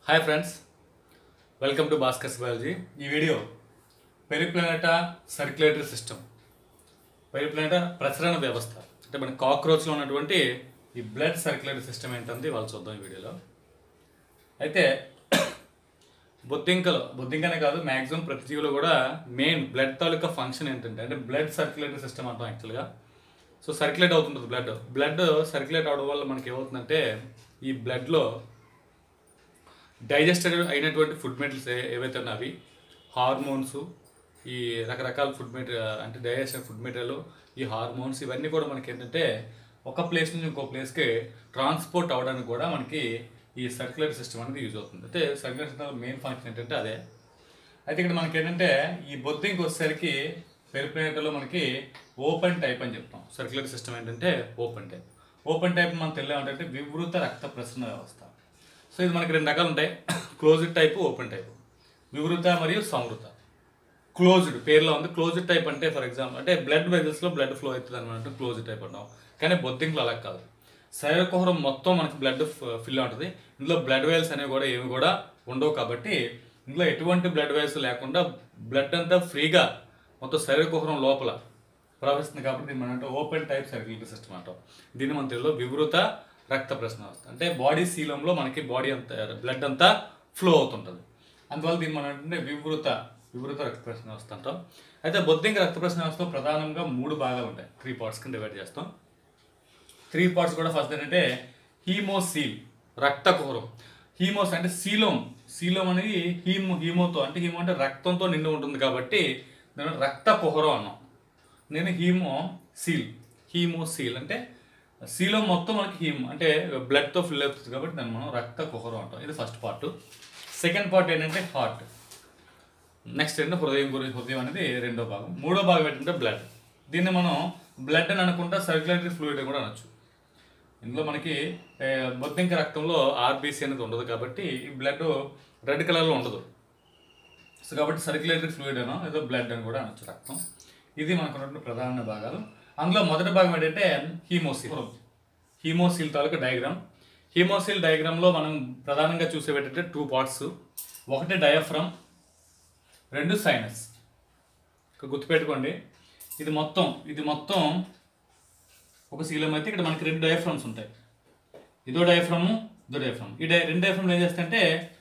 Hi friends welcome to Bhaskar's biology ఈ video periplaneta circulatory system periplaneta ప్రసరణ వ్యవస్థ అంటే మన కాక్రోచ్లో ఉన్నటువంటి ఈ బ్లడ్ సర్క్యులేటరీ సిస్టమ్ ఏంటంది వాళ్ళు చూద్దాం ఈ వీడియోలో అయితే బొద్దింకలు బొద్దింకనే కాదు మ్యాక్సిమం ప్రతి జీవిలో కూడా మెయిన్ బ్లడ్ తాలూకా ఫంక్షన్ ఏంటంటే అంటే బ్లడ్ సర్క్యులేటరీ సిస్టమ్ అంటాం యాక్చువల్గా సో సర్క్యులేట్ అవుతుంటుంది బ్లడ్ బ్లడ్ సర్క్యులేట్ అవడం వల్ల మనకి ఏమవుతుందంటే ఈ బ్లడ్లో డైజెస్టెడ్ అయినటువంటి ఫుడ్ మెటీరియల్స్ ఏవైతే ఉన్నాయో అవి హార్మోన్స్ ఈ రకరకాల ఫుడ్ మెటీరియల్ అంటే డైజెస్టెడ్ ఫుడ్ మెటీరియల్ ఈ హార్మోన్స్ ఇవన్నీ కూడా మనకి ఏంటంటే ఒక ప్లేస్ నుంచి ఇంకో ప్లేస్కి ట్రాన్స్పోర్ట్ అవ్వడానికి కూడా మనకి ఈ సర్క్యులర్ సిస్టమ్ అనేది యూజ్ అవుతుంది అయితే సర్క్యులర్ సిస్టమ్ మెయిన్ ఫంక్షన్ ఏంటంటే అదే అయితే ఇక్కడ మనకి ఏంటంటే ఈ బొద్దింకి వచ్చేసరికి పెరిప్లేటలో మనకి ఓపెన్ టైప్ అని చెప్తాం సర్క్యులర్ సిస్టమ్ ఏంటంటే ఓపెన్ టైప్ ఓపెన్ టైప్ మనం తెలియమంటే వివృత రక్త ప్రసరణ వ్యవస్థ సో ఇది మనకి రెండు రకాలు ఉంటాయి క్లోజ్డ్ టైప్ ఓపెన్ టైప్ వివృత మరియు సంవృత క్లోజ్డ్ పేర్లో ఉంది క్లోజ్డ్ టైప్ అంటే ఫర్ ఎగ్జాంపుల్ అంటే బ్లడ్ వెజల్స్లో బ్లడ్ ఫ్లో అవుతుంది అనమాట క్లోజ్డ్ టైప్ అంటాం కానీ బొద్దింకులు అలా కాదు శరీరకుహరం మొత్తం మనకి బ్లడ్ ఫిల్ ఉంటుంది ఇందులో బ్లడ్ వెల్స్ అనేవి కూడా ఏమి కూడా ఉండవు కాబట్టి ఇందులో ఎటువంటి బ్లడ్ వెల్స్ లేకుండా బ్లడ్ అంతా ఫ్రీగా మొత్తం శరీరకుహరం లోపల ప్రవహిస్తుంది కాబట్టి దీన్ని మనం అంటే ఓపెన్ టైప్ సర్క్యులేటరీ సిస్టమ్ అంటాం దీన్ని మన తెలుగులో వివృత రక్త ప్రసరణ వ్యవస్థ అంటే బాడీ శీలంలో మనకి బాడీ అంతా బ్లడ్ అంతా ఫ్లో అవుతుంటుంది అందువల్ల దీన్ని మనం అంటే వివృత వివృత రక్త ప్రసరణ వ్యవస్థ అంటాం అయితే బొద్దింక రక్త ప్రసరణ వ్యవస్థలో ప్రధానంగా మూడు భాగాలు ఉంటాయి త్రీ పార్ట్స్ కింద డివైడ్ చేస్తాం త్రీ పార్ట్స్ కూడా ఫస్ట్ ఏంటంటే హీమోసీల్ రక్త కుహరం హీమోస్ అంటే సీలోమ్ సీలోమ్ అనేది హీమో హీమోతో అంటే హీమో అంటే రక్తంతో నిండి ఉంటుంది కాబట్టి దాని రక్త కుహరం అన్నాం నేను హీమో సీల్ హీమో సీల్ అంటే సీలోమ్ మొత్తం మనకి హీమ్ అంటే బ్లడ్తో ఫిల్ అవుతుంది కాబట్టి దాన్ని మనం రక్త కుహరం అంటాం ఇది ఫస్ట్ పార్ట్ సెకండ్ పార్ట్ ఏంటంటే హార్ట్ నెక్స్ట్ ఏంటంటే హృదయం గురించి హృదయం అనేది రెండో భాగం మూడో భాగం ఏంటంటే బ్లడ్ దీన్ని మనం బ్లడ్ అని అనుకుంటా సర్క్యులేటరీ ఫ్లూయిడ్ కూడా అనొచ్చు ఇందులో మనకి ఏ, బొద్దింక రక్తంలో ఆర్బీసీ అనేది ఉండదు కాబట్టి ఈ బ్లడ్ రెడ్ కలర్లో ఉండదు సో కాబట్టి సర్క్యులేటరీ ఫ్లూయిడ్ అనో ఏదో బ్లడ్ అని కూడా అనొచ్చు రక్తం ఇది మనకు ఉన్నటువంటి ప్రధాన భాగాలు అందులో మొదటి భాగం ఏంటంటే హీమోసిల్ హీమోసిల్ తాలూకా డయాగ్రామ్ హీమోసిల్ డయాగ్రామ్లో మనం ప్రధానంగా చూసేవి ఏంటంటే టూ పార్ట్స్ ఒకటి డయాఫ్రమ్ రెండు సైనస్ ఇక్కడ గుర్తుపెట్టుకోండి ఇది మొత్తం ఇది మొత్తం ఒక శీలం అయితే ఇక్కడ మనకి రెండు డయాఫ్రమ్స్ ఉంటాయి ఇదో డయాఫ్రమ్ ఇదో డయాఫ్రమ్ ఈ డై రెండు డయాఫ్రమ్ ఏం చేస్తాయంటే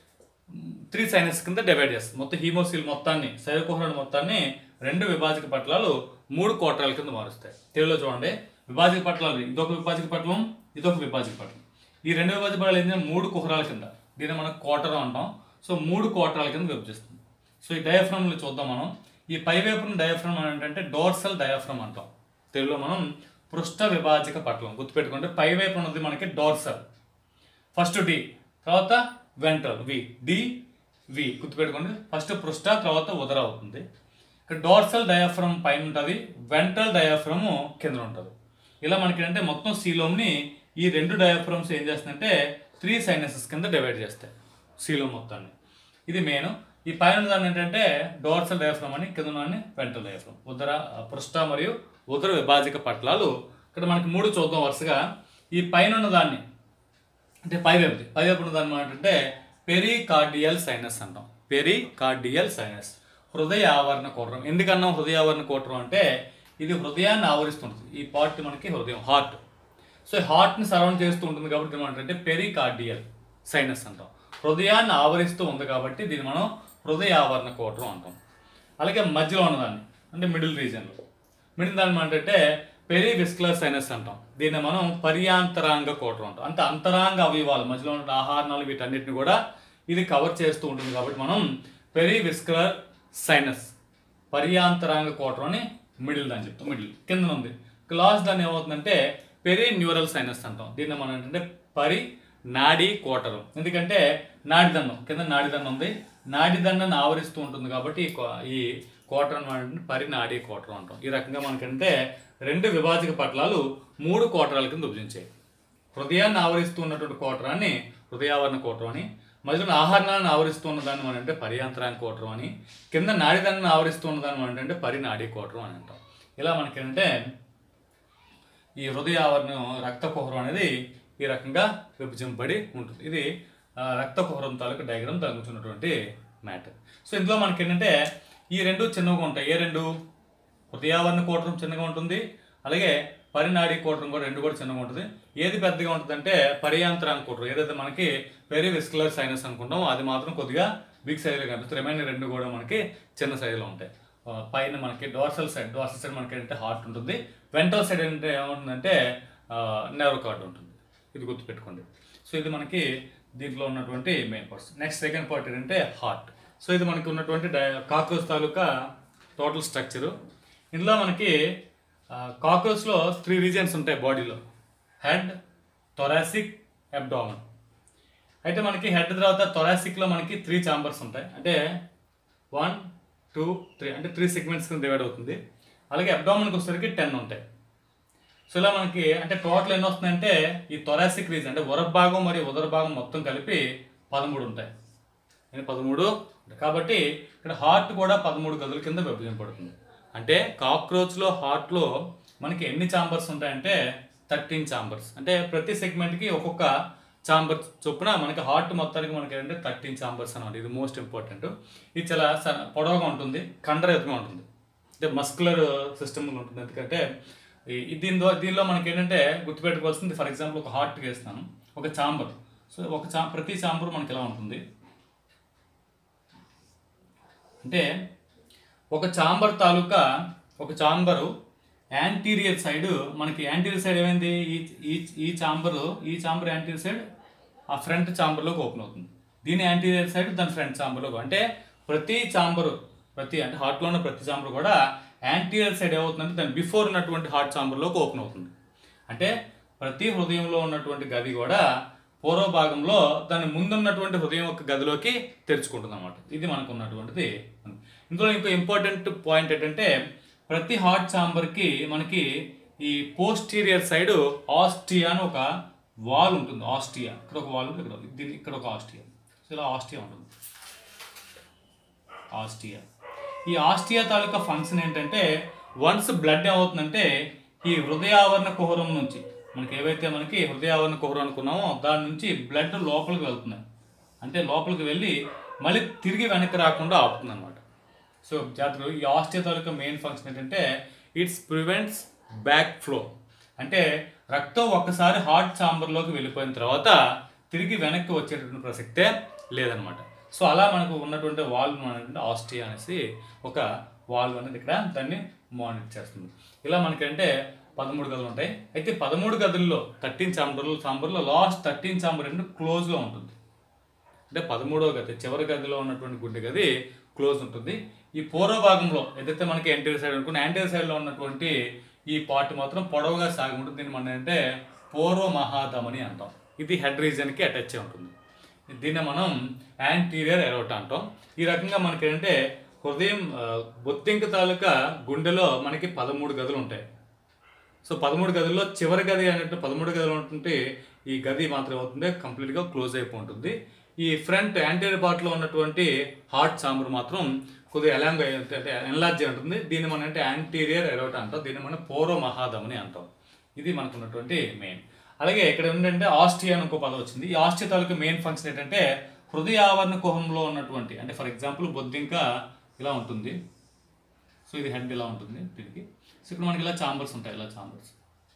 త్రీ సైనస్ కింద డివైడ్ చేస్తుంది మొత్తం హీమోసీల్ మొత్తాన్ని శరీరకుహరణ మొత్తాన్ని రెండు విభాజక పట్లాలు మూడు కోట్రాల కింద మారుస్తాయి తెలుగులో చూడండి విభాజక పట్లాలు ఇదొక విభాజక పట్లం ఇదొక విభాజక పట్లం ఈ రెండు విభాజక పట్టాలు ఏంటంటే మూడు కుహరాల కింద దీన్ని మనం కోటరం అంటాం సో మూడు కోటరాల కింద విభజిస్తుంది సో ఈ డయాఫ్రమ్లు చూద్దాం మనం ఈ పై వైపున డయాఫ్రమ్ అని ఏంటంటే డోర్సల్ డయాఫ్రమ్ అంటాం తెలుగులో మనం పృష్ఠ విభాజక పట్లం గుర్తుపెట్టుకుంటే పై వైపు ఉన్నది మనకి డోర్సల్ ఫస్ట్ డి తర్వాత వెంట్రల్ వి డి వి గుర్తుపెట్టుకోండి ఫస్ట్ పృష్ఠ తర్వాత ఉదర అవుతుంది ఇక్కడ డోర్సల్ డయాఫ్రమ్ పైన ఉంటుంది వెంట్రల్ డయాఫ్రమ్ కింద ఉంటుంది ఇలా మనకి ఏంటంటే మొత్తం సీలోమ్ని ఈ రెండు డయాఫ్రమ్స్ ఏం చేస్తుందంటే త్రీ సైనసెస్ కింద డివైడ్ చేస్తాయి సీలోమ్ మొత్తాన్ని ఇది మెయిన్ ఈ పైన దాన్ని ఏంటంటే డోర్సల్ డయాఫ్రమ్ అని కింద దాన్ని వెంట్రల్ డయాఫ్రమ్ ఉదర పృష్ఠ మరియు ఉదర విభాజక పట్లాలు ఇక్కడ మనకి మూడు చూద్దాం వరుసగా ఈ పైన ఉన్న దాన్ని అంటే పై వైపుది పై వైపు ఉన్న దాన్ని ఏంటంటే పెరికార్డియల్ సైనస్ అంటాం పెరికార్డియల్ సైనస్ హృదయ ఆవరణ కోటరం ఎందుకన్నాం హృదయ ఆవరణ కోటరం అంటే ఇది హృదయాన్ని ఆవరిస్తుంటుంది ఈ పార్ట్ మనకి హృదయం హార్ట్ సో ఈ హార్ట్ని సరౌండ్ చేస్తూ ఉంటుంది కాబట్టి ఏమంటే పెరికార్డియల్ సైనస్ అంటాం హృదయాన్ని ఆవరిస్తూ ఉంది కాబట్టి దీన్ని మనం హృదయ ఆవరణ కోటరం అంటాం అలాగే మధ్యలో ఉన్నదాన్ని అంటే మిడిల్ రీజియన్లో మిడిల్ దాన్ని ఏంటంటే పెరి విస్కులర్ సైనస్ అంటాం దీన్ని మనం పర్యాంతరాంగ కోటం అంటాం అంటే అంతరాంగ అవయవాలు మధ్యలో ఉన్న ఆహారాలు వీటన్నిటిని కూడా ఇది కవర్ చేస్తూ ఉంటుంది కాబట్టి మనం పెరి విస్కులర్ సైనస్ పర్యాంతరాంగ కోటం అని మిడిల్ దాన్ని చెప్తాం మిడిల్ కింద ఉంది క్లాస్ దాన్ని ఏమవుతుందంటే పెరి న్యూరల్ సైనస్ అంటాం దీన్ని మనం ఏంటంటే పరి నాడీ కోటరం ఎందుకంటే నాడిదండం కింద నాడిదండం ఉంది నాడిదండాన్ని ఆవరిస్తూ ఉంటుంది కాబట్టి ఈ కో- ఈ కోటరం అంటే పరి నాడీ కోటరం అంటాం ఈ రకంగా మనకంటే రెండు విభాజక పట్లాలు మూడు కోటరాల కింద విభజించాయి హృదయాన్ని ఆవరిస్తూ ఉన్నటువంటి కోటరాన్ని హృదయావరణ కోటరం అని మధ్యలో ఆహారాన్ని ఆవరిస్తూ ఉన్నదాన్ని మనం అంటే పర్యాంతరాంగ కోటరం అని కింద నాడిదాన్ని ఆవరిస్తూ ఉన్నదాన్ని మనం అంటే పరినాడీ కోటరం అని అంటాం ఇలా మనకేంటంటే ఈ హృదయ ఆవరణం రక్త కుహరం అనేది ఈ రకంగా విభజింపబడి ఉంటుంది ఇది ఆ, రక్త కుహరం తాలూకు డయాగ్రామ్ దాని గురించి ఉన్నటువంటి మ్యాటర్ సో ఇందులో మనకి ఏంటంటే ఈ రెండు చిన్నగా ఉంటాయి ఏ రెండు హృదయావరణ కోటరం చిన్నగా ఉంటుంది అలాగే పరినాడి కోటరం కూడా రెండు కూడా చిన్నగా ఉంటుంది ఏది పెద్దగా ఉంటుంది అంటే పరియాంతరాంగ కోటరం ఏదైతే మనకి వెరీ విస్కులర్ సైనస్ అనుకుంటామో అది మాత్రం కొద్దిగా బిగ్ సైజులో కనిపిస్తుంది రిమైనింగ్ రెండు కూడా మనకి చిన్న సైజులో ఉంటాయి ఆ, పైన మనకి డోర్సల్ సైడ్ డోర్సల్ సైడ్ మనకి ఏంటంటే హార్ట్ ఉంటుంది వెంటల్ సైడ్ ఏంటంటే ఏముంటుందంటే నెర్వ్ కార్డ్ ఉంటుంది ఇది గుర్తుపెట్టుకోండి సో ఇది మనకి దీంట్లో ఉన్నటువంటి main parts next second part ఏంటంటే హార్ట్ సో ఇది మనకి ఉన్నటువంటి కాక్రోచ్ తాలూకా టోటల్ స్ట్రక్చరు ఇందులో మనకి కాక్రోచ్లో త్రీ రీజన్స్ ఉంటాయి బాడీలో హెడ్ థొరాసిక్ అబ్డామన్ అయితే మనకి హెడ్ తర్వాత థొరాసిక్లో మనకి త్రీ చాంబర్స్ ఉంటాయి అంటే వన్ టూ త్రీ అంటే త్రీ సెగ్మెంట్స్ కింద డివైడ్ అవుతుంది అలాగే అబ్డామన్కి వచ్చేసరికి టెన్ ఉంటాయి సో ఇలా మనకి అంటే టోటల్ ఎన్ని వస్తున్నాయంటే ఈ థొరాసిక్ రీజన్ అంటే ఉర భాగం మరియు ఉదర భాగం మొత్తం కలిపి పదమూడు ఉంటాయి అంటే పదమూడు ఉంటాయి. కాబట్టి ఇక్కడ హార్ట్ కూడా పదమూడు గదుల కింద విభజింపబడుతుంది అంటే కాక్రోచ్లో హార్ట్లో మనకి ఎన్ని చాంబర్స్ ఉంటాయంటే థర్టీన్ చాంబర్స్ అంటే ప్రతి సెగ్మెంట్కి ఒక్కొక్క చాంబర్ చొప్పున మనకి హార్ట్ మొత్తానికి మనకి ఏంటంటే థర్టీన్ చాంబర్స్ అనమాట ఇది మోస్ట్ ఇంపార్టెంట్ ఇది చాలా సన్న- పొడవుగా ఉంటుంది కండరయుతంగా ఉంటుంది అంటే మస్కులర్ సిస్టమ్ ఉంటుంది ఎందుకంటే ఈ- ఈ దీని ద్వారా దీనిలో మనకి ఏంటంటే గుర్తుపెట్టుకోవాల్సింది ఫర్ ఎగ్జాంపుల్ ఒక హార్ట్ వేస్తున్నాను ఒక చాంబర్ సో ఒక చా ప్రతి చాంబర్ మనకి ఎలా ఉంటుంది అంటే ఒక చాంబర్ తాలూకా ఒక చాంబరు యాంటీరియర్ సైడ్ మనకి యాంటీరియర్ సైడ్ ఏమైంది ఈ ఈ ఈ చాంబరు ఈ చాంబర్ యాంటీరియర్ సైడ్ ఆ ఫ్రంట్ చాంబర్లోకి ఓపెన్ అవుతుంది దీని యాంటీరియర్ సైడ్ దాని ఫ్రంట్ చాంబర్లోకి అంటే ప్రతి చాంబరు ప్రతి అంటే హార్ట్లో ఉన్న ప్రతి చాంబర్ కూడా యాంటీరియర్ సైడ్ ఏమవుతుందంటే దాని బిఫోర్ ఉన్నటువంటి హార్ట్ చాంబర్లోకి ఓపెన్ అవుతుంది అంటే ప్రతి హృదయంలో ఉన్నటువంటి గది కూడా పూర్వ భాగంలో దాని ముందున్నటువంటి హృదయం యొక్క గదిలోకి తెరుచుకుంటుంది అనమాట ఇది మనకు ఉన్నటువంటిది ఇందులో ఇంకో ఇంపార్టెంట్ పాయింట్ ఏంటంటే ప్రతి హార్ట్ ఛాంబర్కి మనకి ఈ పోస్టీరియర్ సైడ్ ఆస్టియా అని ఒక వాల్ ఉంటుంది ఆస్టియా ఇక్కడ ఒక వాల్ ఉంటుంది ఇక్కడ ఒక- దీని ఇక్కడ ఒక ఆస్టియా సో ఇలా ఆస్టియా ఉంటుంది ఆస్టియా ఈ ఆస్టియా తాలూకా ఫంక్షన్ ఏంటంటే వన్స్ బ్లడ్ ఏమవుతుందంటే ఈ హృదయావరణ కుహరం నుంచి మనకి ఏవైతే మనకి హృదయావరణ కుహరం అనుకున్నామో దాని నుంచి బ్లడ్ లోపలికి వెళ్తుంది అంటే లోపలికి వెళ్ళి మళ్ళీ తిరిగి వెనక్కి రాకుండా ఆపుతుంది అనమాట సో జాతర ఈ ఆస్టియా తాలూకా మెయిన్ ఫంక్షన్ ఏంటంటే ఇట్స్ ప్రివెంట్స్ బ్యాక్ ఫ్లో అంటే రక్తం ఒక్కసారి హార్ట్ చాంబర్లోకి వెళ్ళిపోయిన తర్వాత తిరిగి వెనక్కి వచ్చేటటువంటి ప్రసక్తే లేదనమాట సో అలా మనకు ఉన్నటువంటి వాల్వ్ అనేటువంటి ఆస్టియా అనేసి ఒక వాల్వ్ అనేది ఇక్కడ దాన్ని మానిటర్ చేస్తుంది ఇలా మనకంటే పదమూడు గదులు ఉంటాయి అయితే పదమూడు గదుల్లో థర్టీన్ చాంబర్లు చాంబర్లో లాస్ట్ థర్టీన్ చాంబర్ ఏంటంటే క్లోజ్లో ఉంటుంది అంటే పదమూడవ గది చివరి గదిలో ఉన్నటువంటి గుడ్డి గది క్లోజ్ ఉంటుంది ఈ పూర్వ భాగంలో ఏదైతే మనకి యాంటీరియర్ సైడ్ అనుకున్న యాంటీరియర్ సైడ్లో ఉన్నటువంటి ఈ పార్ట్ మాత్రం పొడవుగా సాగి ఉంటుంది దీన్ని మనం అంటే పూర్వ మహాధమని అంటాం ఇది హెడ్ రీజన్కి అటాచ్ అయి ఉంటుంది దీన్ని మనం యాంటీరియర్ ఎరోట్ అంటాం ఈ రకంగా మనకి ఏంటంటే హృదయం ఆ, బొత్తింక తాలూకా గుండెలో మనకి పదమూడు గదులు ఉంటాయి సో పదమూడు గదుల్లో చివరి గది అనేట్టు పదమూడు గదులు ఉంటుంటే ఈ గది మాత్రం అవుతుంది కంప్లీట్గా క్లోజ్ అయిపోయి ఉంటుంది ఈ ఫ్రంట్ యాంటీరియర్ పార్ట్లో ఉన్నటువంటి హార్ట్ చాంబర్ మాత్రం కొద్దిగా ఎలాంగ్ అంటే ఎన్లార్జ్ అయి ఉంటుంది దీన్ని మనం అంటే యాంటీరియర్ ఎరోట అంటాం దీన్ని మనం పూర్వ మహాధమని అంటాం ఇది మనకు ఉన్నటువంటి మెయిన్ అలాగే ఇక్కడ ఏంటంటే ఆస్ట్రియా అని ఇంకో పదం వచ్చింది ఈ ఆస్ట్రియా తాలూకు మెయిన్ ఫంక్షన్ ఏంటంటే హృదయ ఆవరణ కుహంలో ఉన్నటువంటి అంటే ఫర్ ఎగ్జాంపుల్ బొద్దింక ఇలా ఉంటుంది సో ఇది హెడ్ ఇలా ఉంటుంది దీనికి సో ఇక్కడ మనకి ఇలా చాంబర్స్ ఉంటాయి ఇలా చాంబర్స్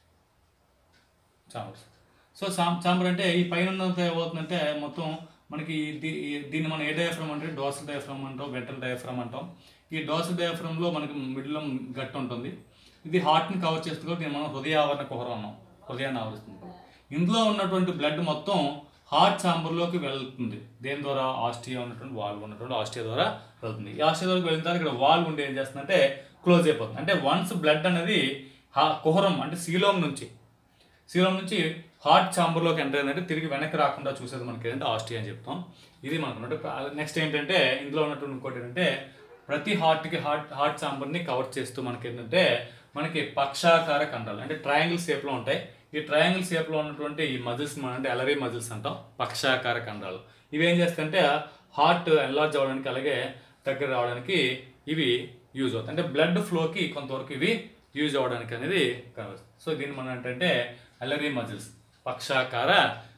చాంబర్స్ సో చాంబర్ అంటే ఈ పైన ఉన్నంత ఏమవుతుందంటే మొత్తం మనకి దీ- ఈ- దీన్ని మనం ఏ డయాఫ్రమ్ అంటే డోసల్ డయాఫ్రమ్ అంటాం వెంట్రల్ డయాఫ్రమ్ అంటాం ఈ డోసల్ డయాఫ్రమ్లో మనకి మిడిల్లో గట్ ఉంటుంది ఇది హార్ట్ని కవర్ చేస్తుంది కాబట్టి దీన్ని మనం హృదయ ఆవరణ కుహరం అన్నాం హృదయాన్ని ఆవరిస్తుంది ఇందులో ఉన్నటువంటి బ్లడ్ మొత్తం హార్ట్ చాంబర్లోకి వెళ్తుంది దేని ద్వారా ఆస్ట్రియా ఉన్నటువంటి వాల్వ్ ఉన్నటువంటి ఆస్ట్రియా ద్వారా వెళ్తుంది ఈ ఆస్ట్రియా ద్వారా వెళ్ళిన తర్వాత ఇక్కడ వాల్వ్ ఉండి ఏం చేస్తుందంటే క్లోజ్ అయిపోతుంది అంటే వన్స్ బ్లడ్ అనేది హా కుహరం అంటే సీలోమ్ నుంచి సీరం నుంచి హార్ట్ చాంబర్లోకి ఎంటర్ అయిందంటే తిరిగి వెనక్కి రాకుండా చూసేది మనకి ఏంటంటే ఆస్ట్రియా అని చెప్తాం ఇది మనకు ఉన్నట్టు నెక్స్ట్ ఏంటంటే ఇందులో ఉన్నటువంటి ఇంకోటి ఏంటంటే ప్రతి హార్ట్కి హార్ట్ హార్ట్ చాంబర్ని కవర్ చేస్తూ మనకి ఏంటంటే మనకి పక్షాకార కండరాలు అంటే ట్రయాంగిల్ షేప్లో ఉంటాయి ఈ ట్రయాంగిల్ షేప్లో ఉన్నటువంటి ఈ మజిల్స్ మనం అంటే అలరీ మజిల్స్ అంటాం పక్షాకార కండరాలు ఇవి ఏం చేస్తాయంటే హార్ట్ ఎన్లార్జ్ అవ్వడానికి అలాగే దగ్గర రావడానికి ఇవి యూజ్ అవుతాయి అంటే బ్లడ్ ఫ్లోకి కొంతవరకు ఇవి యూజ్ అవ్వడానికి అనేది కనిపిస్తుంది సో దీన్ని మనం ఏంటంటే అలరీ మజిల్స్ పక్షాకార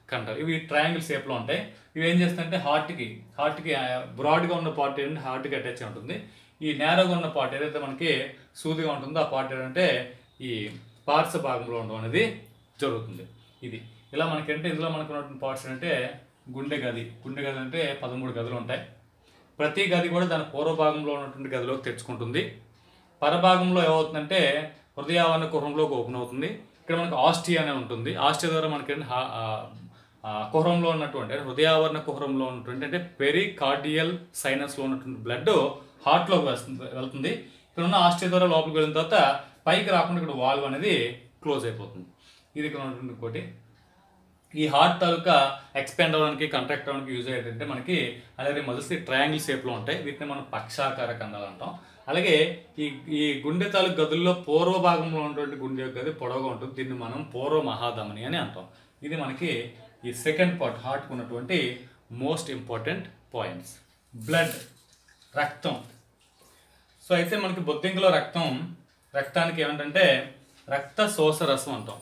కండలు ఇవి ట్రయాంగిల్ షేప్లో ఉంటాయి ఇవి ఏం చేస్తాయంటే హార్ట్కి హార్ట్కి బ్రాడ్గా ఉన్న పార్ట్ ఏంటంటే హార్ట్కి అటాచ్ అయి ఉంటుంది ఈ నేరోగా ఉన్న పార్ట్ ఏదైతే మనకి సూదిగా ఉంటుందో ఆ పార్ట్ ఏంటంటే ఈ పార్శ్వ భాగంలో ఉండడం అనేది జరుగుతుంది ఇది ఇలా మనకంటే ఇందులో మనకు ఉన్నటువంటి పార్ట్స్ అంటే గుండె గది గుండె గది అంటే పదమూడు గదులు ఉంటాయి ప్రతి గది కూడా దాని పూర్వ భాగంలో ఉన్నటువంటి గదిలోకి తెచ్చుకుంటుంది పరభాగంలో ఏమవుతుందంటే హృదయావరణ కుహరంలోకి ఓపెన్ అవుతుంది ఇక్కడ మనకు ఆస్టియా అనే ఉంటుంది ఆస్టియా ద్వారా మనకి ఏంటి హా- ఆ, ఆ కుహరంలో ఉన్నటువంటి అంటే హృదయావరణ కుహరంలో ఉన్నటువంటి అంటే పెరి కార్డియల్ సైనస్లో ఉన్నటువంటి బ్లడ్ హార్ట్లోకి వస్తుంది వెళ్తుంది ఇక్కడ ఉన్న ఆస్టియా ద్వారా లోపలికి వెళ్ళిన తర్వాత పైకి రాకుండా ఇక్కడ వాల్వ్ అనేది క్లోజ్ అయిపోతుంది ఇది ఇక్కడ ఉన్నటువంటి ఇంకోటి ఈ హార్ట్ తాలూకా ఎక్స్పాండ్ అవ్వడానికి కంట్రాక్ట్ అవ్వడానికి యూజ్ అయ్యేటంటే మనకి అలాగే మజిల్స్ ట్రయాంగిల్ షేప్లో ఉంటాయి వీటిని మనం పక్షాకార కందాలు అంటాం అలాగే ఈ ఈ గుండె తాలూకు గదుల్లో పూర్వ భాగంలో ఉన్నటువంటి గుండె యొక్క గది పొడవుగా ఉంటుంది దీన్ని మనం పూర్వ మహాధమని అని అంటాం ఇది మనకి ఈ సెకండ్ పార్ట్ హార్ట్కి ఉన్నటువంటి మోస్ట్ ఇంపార్టెంట్ పాయింట్స్ బ్లడ్ రక్తం సో అయితే మనకి బొద్దింకలో రక్తం రక్తానికి ఏమంటంటే రక్త శోష రసం అంటాం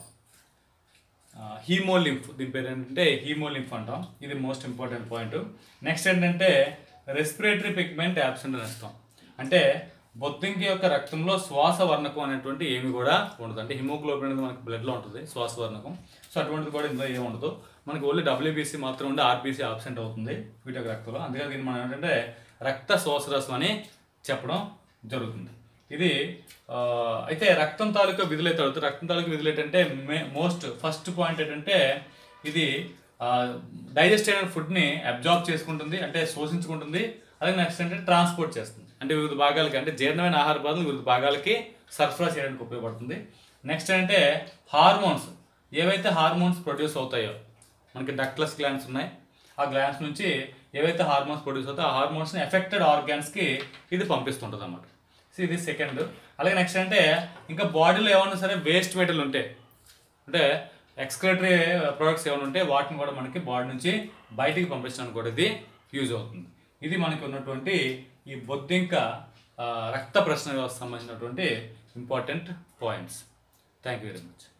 హీమోలింఫ్ దీని పేరు ఏంటంటే హీమోలింఫ్ అంటాం ఇది మోస్ట్ ఇంపార్టెంట్ పాయింట్ నెక్స్ట్ ఏంటంటే రెస్పిరేటరీ పిగ్మెంట్ యాబ్సెంట్ అని ఇస్తాం అంటే బొద్దింకి యొక్క రక్తంలో శ్వాస వర్ణకం అనేటువంటి ఏమి కూడా ఉండదు అంటే హిమోగ్లోబిన్ అనేది మనకి బ్లడ్లో ఉంటుంది శ్వాస వర్ణకం సో అటువంటిది కూడా ఇందులో ఏమి ఉండదు మనకి ఓన్లీ డబ్ల్యూబీసీ మాత్రం ఉండి ఆర్బీసీ ఆబ్సెంట్ అవుతుంది వీటి యొక్క రక్తంలో అందుకని దీన్ని మనం ఏంటంటే రక్త శోషరసం అని చెప్పడం జరుగుతుంది ఇది ఆ, అయితే రక్తం తాలూకా విధులు అయితే అవుతుంది రక్తం తాలూకా విధులు ఏంటంటే మే మోస్ట్ ఫస్ట్ పాయింట్ ఏంటంటే ఇది డైజెస్ట్ అయిన ఫుడ్ని అబ్జార్బ్ చేసుకుంటుంది అంటే శోషించుకుంటుంది అలాగే నెక్స్ట్ అంటే ట్రాన్స్పోర్ట్ చేస్తుంది అంటే వివిధ భాగాలకి అంటే జీర్ణమైన ఆహార పదార్థాలు వివిధ భాగాలకి సరఫరా చేయడానికి ఉపయోగపడుతుంది నెక్స్ట్ అంటే హార్మోన్స్ ఏవైతే హార్మోన్స్ ప్రొడ్యూస్ అవుతాయో మనకి డక్లెస్ గ్లాండ్స్ ఉన్నాయి ఆ గ్లాండ్స్ నుంచి ఏవైతే హార్మోన్స్ ప్రొడ్యూస్ అవుతాయో ఆ హార్మోన్స్ని ఎఫెక్టెడ్ ఆర్గాన్స్కి ఇది పంపిస్తుంటుంది అన్నమాట సో ఇది సెకండ్ అలాగే నెక్స్ట్ అంటే ఇంకా బాడీలో ఏమన్నా సరే వేస్ట్ మెటీరియల్ ఉంటాయి అంటే ఎక్స్క్రేటరీ ప్రొడక్ట్స్ ఏమైనా ఉంటే వాటిని కూడా మనకి బాడీ నుంచి బయటికి పంపించడానికి కూడా ఇది యూజ్ అవుతుంది ఇది మనకి ఉన్నటువంటి ఈ బొద్దింక ఆ, రక్త ప్రశ్న వ్యవస్థ సంబంధించినటువంటి important points thank you very much